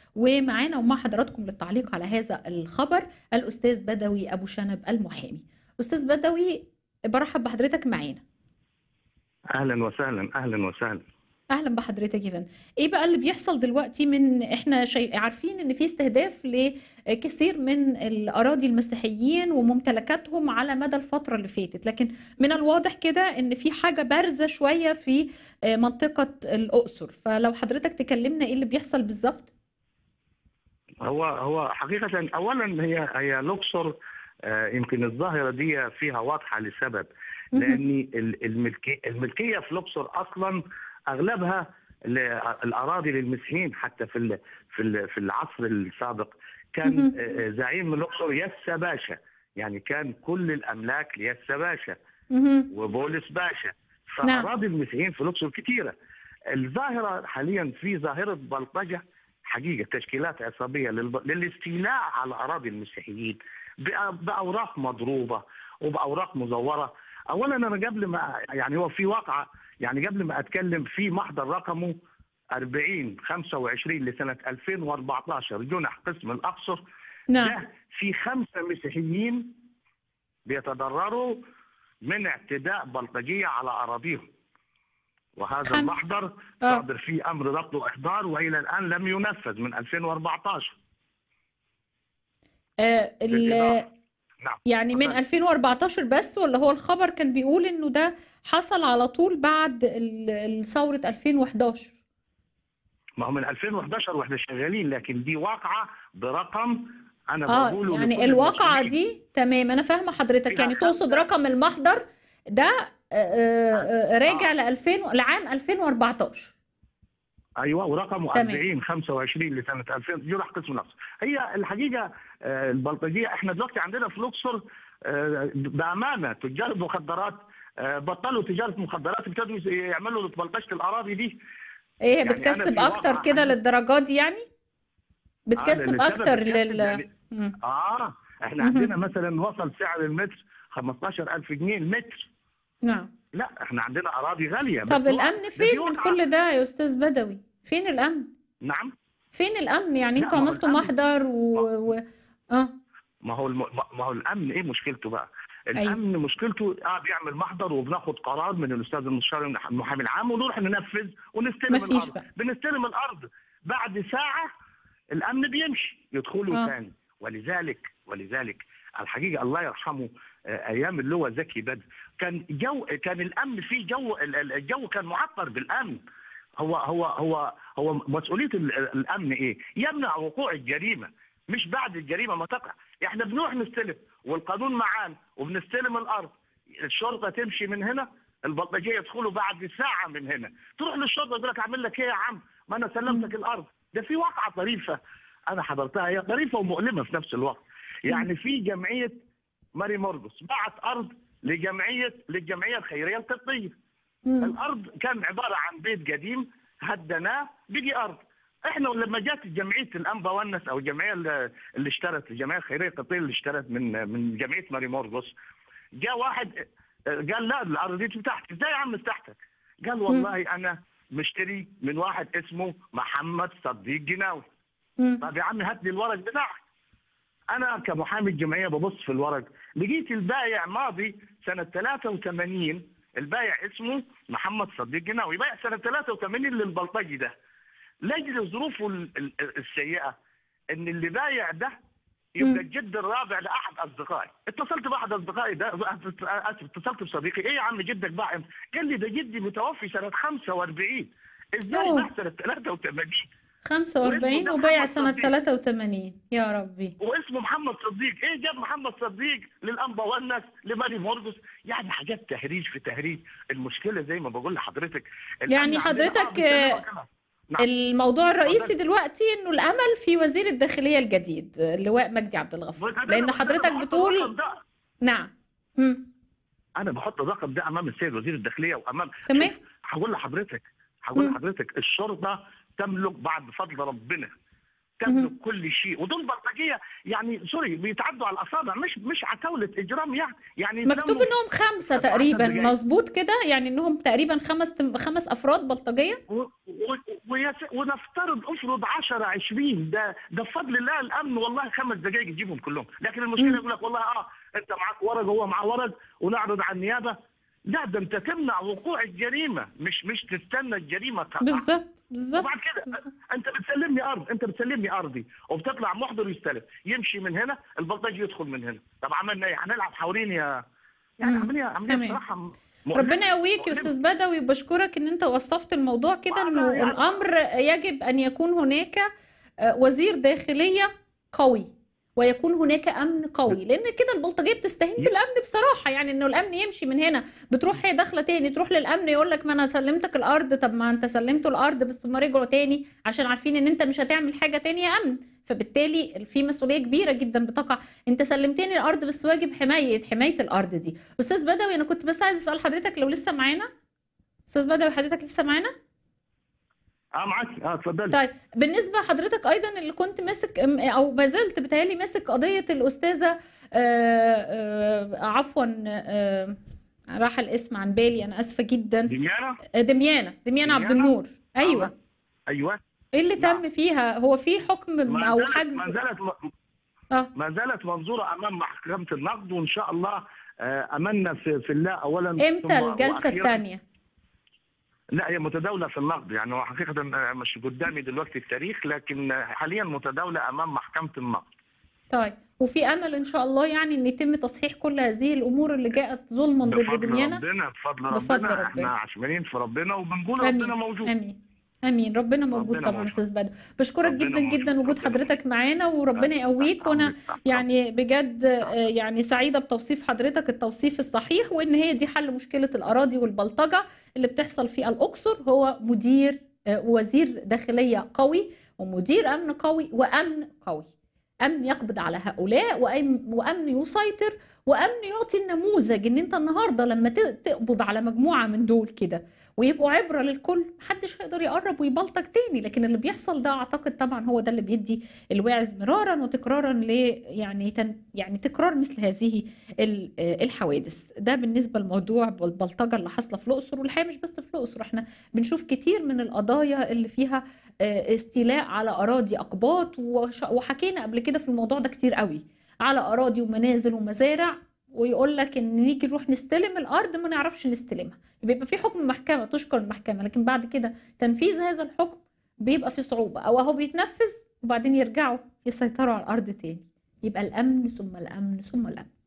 ومعانا ومع حضراتكم للتعليق على هذا الخبر الأستاذ بدوي أبو شنب المحامي أستاذ بدوي برحب بحضرتك معانا اهلا وسهلا اهلا وسهلا اهلا بحضرتك يا فندم ايه بقى اللي بيحصل دلوقتي من احنا شيء عارفين ان في استهداف لكثير من الاراضي المسيحيين وممتلكاتهم على مدى الفتره اللي فاتت لكن من الواضح كده ان في حاجه بارزه شويه في منطقه الاقصر فلو حضرتك تكلمنا ايه اللي بيحصل بالظبط هو هو حقيقه اولا هي هي الاقصر آه، يمكن الظاهره دي فيها واضحه لسبب مهم. لان ال- الملكيه الملكيه في الاقصر اصلا اغلبها ل- الاراضي للمسيحيين حتى في ال- في ال- في العصر السابق كان مهم. آه، زعيم الاقصر يسا باشا يعني كان كل الاملاك ليسا باشا مهم. وبولس باشا نعم. فاراضي المسيحيين في الاقصر كثيره الظاهره حاليا في ظاهره بلطجه حقيقه تشكيلات عصابيه للب... للاستيلاء على اراضي المسيحيين بأ- باوراق مضروبه وباوراق مزوره اولا انا قبل ما يعني هو في واقعه يعني قبل ما اتكلم في محضر رقمه 40 25 لسنه 2014 جنح قسم الاقصر نعم ده في خمسه مسيحيين بيتضرروا من اعتداء بلطجيه على اراضيهم وهذا خمسة. المحضر اه صادر فيه امر ضبط واحضار والى الان لم ينفذ من 2014 آه، ال- بالإضافة. نعم يعني من اتفضل. 2014 بس ولا هو الخبر كان بيقول انه ده حصل على طول بعد ال- ال- ثورة 2011 ما هو من 2011 واحنا شغالين لكن دي واقعه برقم انا اه بقوله يعني لكل الواقعة المسؤولين. دي تمام انا فاهمة حضرتك فيها يعني تقصد خمسة- رقم المحضر ده آه، آه، آه، راجع ل 2000 لعام 2014 ايوه ورقمه تمام. 40 25 لسنه 2000 جرح قسم الاقصر هي الحقيقه آه، البلطجيه احنا دلوقتي عندنا في الاقصر آه، بامانه تجار المخدرات آه، بطلوا تجاره مخدرات ابتدوا يعملوا بلطجه الاراضي دي ايه يعني أنا بتكسب في اكتر واقعة كده عندي- للدرجات دي يعني بتكسب للسبب اكتر بتكسب لل يعني- مم. اه احنا مهم. عندنا مثلا وصل سعر المتر 15000 جنيه المتر نعم لا احنا عندنا اراضي غاليه طب بس هو- الامن ده في فين من واقعة. كل ده يا استاذ بدوي فين الامن نعم فين الامن يعني لا، انتوا ما هو عملتوا الأمن- محضر و... و... اه ما هو الم... ما هو الامن ايه مشكلته بقى؟ أيوة. الامن مشكلته اه بيعمل محضر وبناخد قرار من الاستاذ المستشار المحامي العام ونروح ننفذ ونستلم مفيش الارض بقى. بنستلم الارض بعد ساعه الامن بيمشي يدخلوا آه. ثاني ولذلك ولذلك الحقيقه الله يرحمه آه، ايام اللواء زكي بدر كان جو كان الامن فيه جو ال- ال- الجو كان معطر بالامن هو هو هو هو مسؤوليه ال- الامن ايه؟ يمنع وقوع الجريمه مش بعد الجريمه ما تقع، احنا بنروح نستلم والقانون معانا وبنستلم الارض الشرطه تمشي من هنا البلطجيه يدخلوا بعد ساعه من هنا، تروح للشرطه يقول لك اعمل لك ايه يا عم؟ ما انا سلمتك الارض، ده في واقعه طريفه انا حضرتها هي طريفه ومؤلمه في نفس الوقت. يعني في جمعيه ماري مورجوس بعت ارض لجمعيه للجمعيه الخيريه القبطيه. مم. الارض كان عباره عن بيت قديم هدناه بقي ارض احنا لما جت جمعيه الانبا ونس او الجمعيه اللي اللي اشترت الجمعيه الخيريه القبطيه اللي اشترت من من جمعيه ماري مورغوس جاء واحد آه، قال لا الارض دي بتاعتي ازاي يا عم بتاعتك؟ قال والله انا مشتري من واحد اسمه محمد صديق جناوي مم. طب يا عم هات لي الورق بتاعك انا كمحامي الجمعيه ببص في الورق لقيت البايع ماضي سنه 83 البايع اسمه محمد صديق جناوي بايع سنه 83 للبلطجي ده لاجل ظروفه ال- ال- السيئه ان اللي بايع ده يبقى مم. الجد الرابع لاحد اصدقائي اتصلت باحد اصدقائي ده اسف اتصلت بصديقي ايه يا عم جدك باع امتى؟ قال لي ده جدي متوفي سنه 45 ازاي أوه. باع سنه 83 45 ده وبايع محمد سنة صديق. 83 يا ربي واسمه محمد صديق ايه جاب محمد صديق للانبا والناس لماري مورجوس يعني حاجات تهريج في تهريج المشكله زي ما بقول لحضرتك الأمن يعني عندنا حضرتك، بيتكلموا كلام. نعم. الموضوع الرئيسي اتفضل. دلوقتي انه الامل في وزير الداخلية الجديد اللواء مجدي عبد الغفور وكذلك لان أنا حضرتك بحط بتقول الرقم ده. نعم مم. انا بحط الرقم ده امام السيد وزير الداخليه وامام تمام. شوف، هقول لحضرتك هقول مم. لحضرتك الشرطه تملك بعد فضل ربنا تملك كل شيء ودول بلطجيه يعني سوري بيتعدوا على الاصابع مش مش عتاوله اجرام يعني يعني مكتوب يتلموا انهم خمسة عشر تقريبا دقايق. مظبوط كده يعني انهم تقريبا خمس خمس افراد بلطجية و- و- ويس- ونفترض افرض 10 20 ده ده بفضل الله الامن والله خمس دقائق يجيبهم كلهم لكن المشكله مم. يقول لك والله اه انت معاك ورق وهو معاه ورق ونعرض على النيابه لا ده انت تمنع وقوع الجريمه مش مش تستنى الجريمه تقع بالظبط بالظبط وبعد كده انت بتسلمني ارض انت بتسلمني ارضي وبتطلع محضر يستلم يمشي من هنا البلطجي يدخل من هنا طب عملنا ايه هنلعب حوالين يا يعني مم. عمليه عمليه تمام. بصراحه م- ربنا يقويك يا مؤلمة. استاذ بدوي وبشكرك ان انت وصفت الموضوع كده وأنا انه يعني- الامر يجب ان يكون هناك آه، وزير داخلية قوي ويكون هناك امن قوي لان كده البلطجيه بتستهين ي- بالامن بصراحه يعني انه الامن يمشي من هنا بتروح هي داخله تاني تروح للامن يقول لك ما انا سلمتك الارض طب ما انت سلمته الارض بس هم رجعوا تاني عشان عارفين ان انت مش هتعمل حاجه تانية يا امن فبالتالي في مسؤوليه كبيره جدا بتقع انت سلمتني الارض بس واجب حمايه حمايه الارض دي استاذ بدوي انا كنت بس عايز اسال حضرتك لو لسه معانا استاذ بدوي حضرتك لسه معانا اه معاك اه اتفضلي طيب بالنسبة حضرتك أيضا اللي كنت ماسك أو ما زلت بتهيألي ماسك قضية الأستاذة آه، آه، عفوا آه، راح الاسم عن بالي أنا آسفة جدا دميانه آه، دميانة دميانة عبد دميانة؟ النور أيوه ايوه إيه اللي نعم. تم فيها هو في حكم ما أو زالت حجز ما زالت اه ما زالت منظوره امام محكمه النقد وان شاء الله آه، املنا في, في الله اولا إمتى ثم الجلسة وأخيراً- الثانية لا هي متداوله في النقد يعني هو حقيقه آه، مش قدامي دلوقتي التاريخ لكن آه، حاليا متداوله امام محكمه النقد طيب وفي أمل إن شاء الله يعني إن يتم تصحيح كل هذه الأمور اللي جاءت ظلما ضد بفضل دميانة ربنا بفضل بفضل ربنا ربنا. احنا عشمانين في ربنا وبنقول آمين. ربنا موجود امين امين ربنا موجود ربنا طبعا موجود. استاذ بدر بشكرك ربنا جدا موجود. جدا وجود ربنا حضرتك معانا وربنا يقويك وانا يعني بجد آه، يعني سعيده بتوصيف حضرتك التوصيف الصحيح وان هي دي حل مشكله الاراضي والبلطجه اللي بتحصل في الاقصر هو مدير آه، وزير داخليه قوي ومدير امن قوي وامن قوي امن يقبض على هؤلاء وأم- وامن يسيطر وامن يعطي النموذج ان انت النهارده لما ت- تقبض على مجموعه من دول كده ويبقوا عبره للكل محدش هيقدر يقرب ويبلطج تاني لكن اللي بيحصل ده اعتقد طبعا هو ده اللي بيدي الواعظ مرارا وتكرارا ل يعني تن يعني تكرار مثل هذه ال- آه، الحوادث ده بالنسبه لموضوع البلطجه اللي حاصله في الاقصر والحقيقه مش بس في الاقصر احنا بنشوف كتير من القضايا اللي فيها آه، استيلاء على اراضي اقباط وش- وحكينا قبل كده في الموضوع ده كتير قوي على اراضي ومنازل ومزارع ويقول لك ان نيجي نروح نستلم الارض ما نعرفش نستلمها بيبقى في حكم محكمه تشكر المحكمه لكن بعد كده تنفيذ هذا الحكم بيبقى في صعوبه او اهو بيتنفذ وبعدين يرجعوا يسيطروا على الارض تاني يبقى الامن ثم الامن ثم الامن